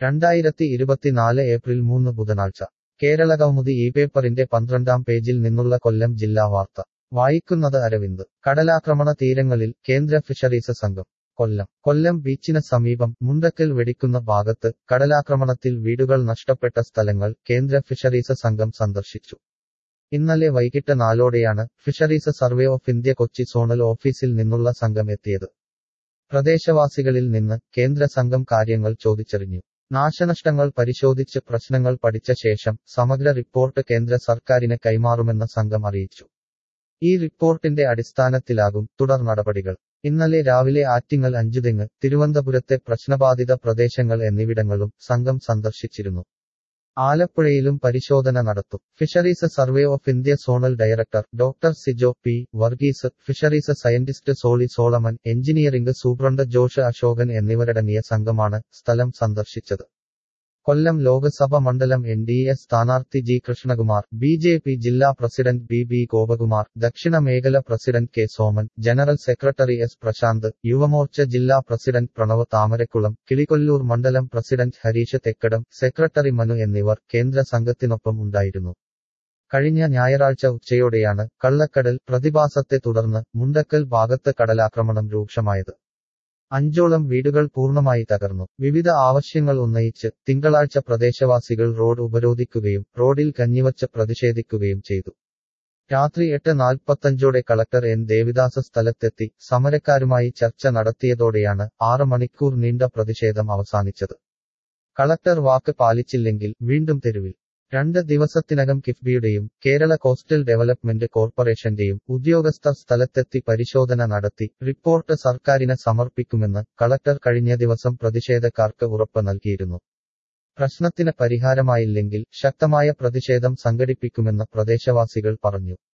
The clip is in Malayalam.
രണ്ടായിരത്തി ഇരുപത്തിനാല് ഏപ്രിൽ മൂന്ന് ബുധനാഴ്ച കേരളകൗമുദി ഈ പേപ്പറിന്റെ പന്ത്രണ്ടാം പേജിൽ നിന്നുള്ള കൊല്ലം ജില്ലാ വാർത്ത വായിക്കുന്നത് അരവിന്ദ് കടലാക്രമണ തീരങ്ങളിൽ കേന്ദ്ര ഫിഷറീസ് സംഘം കൊല്ലം കൊല്ലം ബീച്ചിന് സമീപം മുണ്ടക്കൽ വെടിക്കുന്ന ഭാഗത്ത് കടലാക്രമണത്തിൽ വീടുകൾ നഷ്ടപ്പെട്ട സ്ഥലങ്ങൾ കേന്ദ്ര ഫിഷറീസ് സംഘം സന്ദർശിച്ചു ഇന്നലെ വൈകിട്ട് നാലോടെയാണ് fisheries survey of India Kochi zonal ഓഫീസിൽ നിന്നുള്ള സംഘം എത്തിയത് പ്രദേശവാസികളിൽ നിന്ന് കേന്ദ്ര സംഘം കാര്യങ്ങൾ ചോദിച്ചറിഞ്ഞു നാശനഷ്ടങ്ങൾ പരിശോധിച്ച് പ്രശ്നങ്ങൾ പഠിച്ച ശേഷം സമഗ്ര റിപ്പോർട്ട് കേന്ദ്ര സർക്കാരിന് കൈമാറുമെന്ന് സംഘം അറിയിച്ചു ഈ റിപ്പോർട്ടിന്റെ അടിസ്ഥാനത്തിലാകും തുടർ നടപടികൾ ഇന്നലെ രാവിലെ ആറ്റിങ്ങൽ അഞ്ചുതെങ്ങ് തിരുവനന്തപുരത്തെ പ്രശ്നബാധിത പ്രദേശങ്ങൾ എന്നിവിടങ്ങളും സംഘം സന്ദർശിച്ചിരുന്നു ആലപ്പുഴയിലും പരിശോധന നടത്തും fisheries survey of India zonal director doctor Sijo P Varghese fisheries scientist Soly Solomon engineering superintendent Josh Ashokan എന്നിവരടങ്ങിയ സംഘമാണ് സ്ഥലം സന്ദർശിച്ചത് കൊല്ലം ലോക്സഭ മണ്ഡലം എൻ ഡി എ സ്ഥാനാർത്ഥി G Krishnakumar B J P ജില്ലാ പ്രസിഡന്റ് ബി ബി ഗോപകുമാർ ദക്ഷിണ മേഖല president K Soman general secretary S Prashanth Yuvamorcha ജില്ലാ പ്രസിഡന്റ് പ്രണവ് താമരക്കുളം കിളികൊല്ലൂർ മണ്ഡലം പ്രസിഡന്റ് ഹരീഷ് തെക്കടം സെക്രട്ടറി മനു എന്നിവർ കേന്ദ്ര സംഘത്തിനൊപ്പം ഉണ്ടായിരുന്നു കഴിഞ്ഞ ഞായറാഴ്ച ഉച്ചയോടെയാണ് കള്ളക്കടൽ പ്രതിഭാസത്തെ തുടർന്ന് മുണ്ടക്കൽ ഭാഗത്ത് കടലാക്രമണം രൂക്ഷമായത് അഞ്ചോളം വീടുകൾ പൂർണ്ണമായി തകർന്നു വിവിധ ആവശ്യങ്ങൾ ഉന്നയിച്ച് തിങ്കളാഴ്ച പ്രദേശവാസികൾ റോഡ് ഉപരോധിക്കുകയും റോഡിൽ കഞ്ഞിവച്ച് പ്രതിഷേധിക്കുകയും ചെയ്തു രാത്രി എട്ട് നാൽപ്പത്തഞ്ചോടെ കളക്ടർ എൻ ദേവിദാസ് സ്ഥലത്തെത്തി സമരക്കാരുമായി ചർച്ച നടത്തിയതോടെയാണ് ആറ് മണിക്കൂർ നീണ്ട പ്രതിഷേധം അവസാനിച്ചത് കളക്ടർ വാക്ക് പാലിച്ചില്ലെങ്കിൽ വീണ്ടും തെരുവിൽ രണ്ട് ദിവസത്തിനകം കിഫ്ബിയുടെയും കേരള കോസ്റ്റൽ ഡെവലപ്മെന്റ് കോർപ്പറേഷന്റെയും ഉദ്യോഗസ്ഥർ സ്ഥലത്തെത്തി പരിശോധന നടത്തി റിപ്പോർട്ട് സർക്കാരിന് സമർപ്പിക്കുമെന്ന് കളക്ടർ കഴിഞ്ഞ ദിവസം പ്രതിഷേധക്കാർക്ക് ഉറപ്പ് നൽകിയിരുന്നു പ്രശ്നത്തിന് പരിഹാരമായില്ലെങ്കിൽ ശക്തമായ പ്രതിഷേധം സംഘടിപ്പിക്കുമെന്ന് പ്രദേശവാസികൾ പറഞ്ഞു